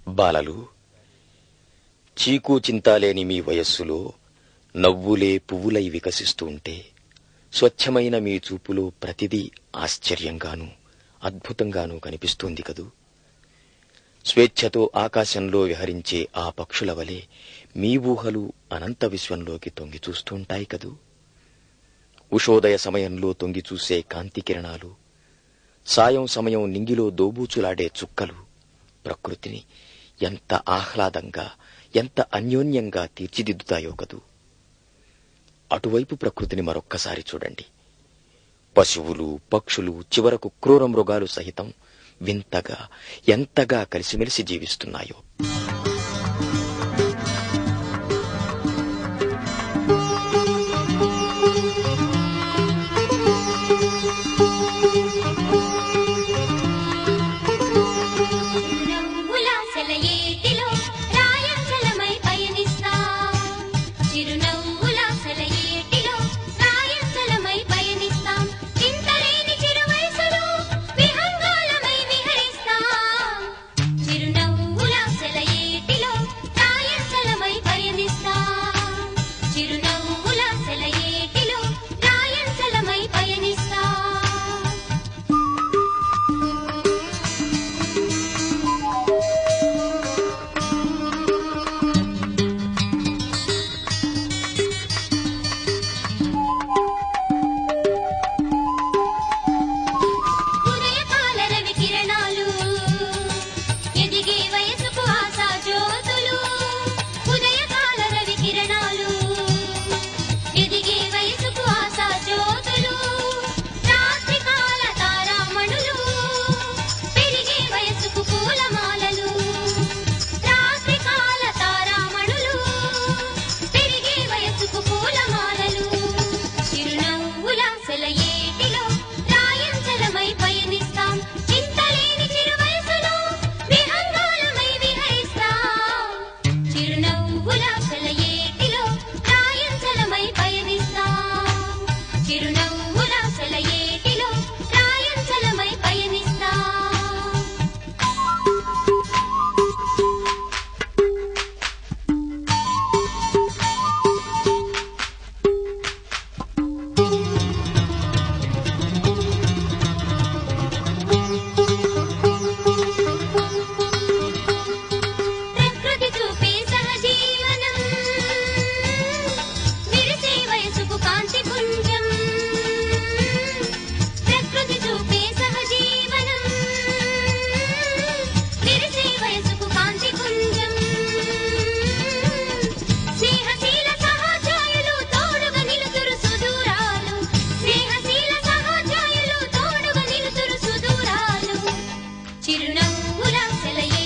బాలలు చీకు చింతాలేని మీ వయస్సులో నవ్వులే పువ్వులై వికసిస్తూ ఉంటే స్వచ్ఛమైన మీ చూపులో ప్రతిదీ ఆశ్చర్యంగానూ అద్భుతంగానూ కనిపిస్తోంది కదూ స్వేచ్ఛతో ఆకాశంలో విహరించే ఆ పక్షుల వలె మీ ఊహలు అనంత విశ్వంలోకి తొంగి చూస్తుంటాయి కదూ ఉషోదయ సమయంలో తొంగి చూసే కాంతి కిరణాలు సాయం సమయం నింగిలో దోబూచులాడే చుక్కలు ప్రకృతిని ఎంత ఆహ్లాదంగా ఎంత అన్యోన్యంగా తీర్చిదిద్దుతాయో కదూ అటువైపు ప్రకృతిని మరొక్కసారి చూడండి పశువులు పక్షులు చివరకు క్రూర మృగాలు సహితం వింతగా ఎంతగా కలిసిమెలిసి జీవిస్తున్నాయో చిరునవ్వుల సెలయేటిలో రాయంచలమై పయనిస్తాం చిరునవ్వుల సెలయేటిలో రాయంచలమై పయనిస్తాం చింతలేని చిరువయసులో విహంగాలమై విహరిస్తాం చిరునవ్వుల సెలయేటిలో రాయంచలమై పయనిస్తాం చిరునవ్వుల సెలయేటిలో రాయంచలమై పయనిస్తాం ఉదయకాల రవి కిరణాలు ఎదిగే వయసుకు ఆశా జ్యోతులు ఉదయకాల రవి కిరణాలు ఎదిగే వయసుకు ఆశా జ్యోతులు రాత్రికాల తారామణులు పెరిగే వయసుకు పూలమాలలు రాత్రికాల తారామణులు పెరిగే వయసుకు పూలమాలలు చిరునవ్వుల సెలయేటిలో రాయంచలమై పయనిస్తాం చింతలేని చిరువయసులో విహంగాలమై విహరిస్తాం చిరునవ్వుల సెలయేటిలో రాయంచలమై పయనిస్తాం చిరునవ్వుల సెలయేటిలో రాయంచలమై పయనిస్తాం ప్రకృతి చూపే సహజీవనం విరిసే వయసుకు కాంతి పుంజం ప్రకృతి చూపే సహజీవనం విరిసే వయసుకు కాంతి పుంజం స్నేహశీల సహజాయులు తోడుగా నిలుతురు సుదూరాలు స్నేహశీల సహజాయులు తోడుగా నిలుతురు సుదూరాలు చిరునవ్వుల సెలయ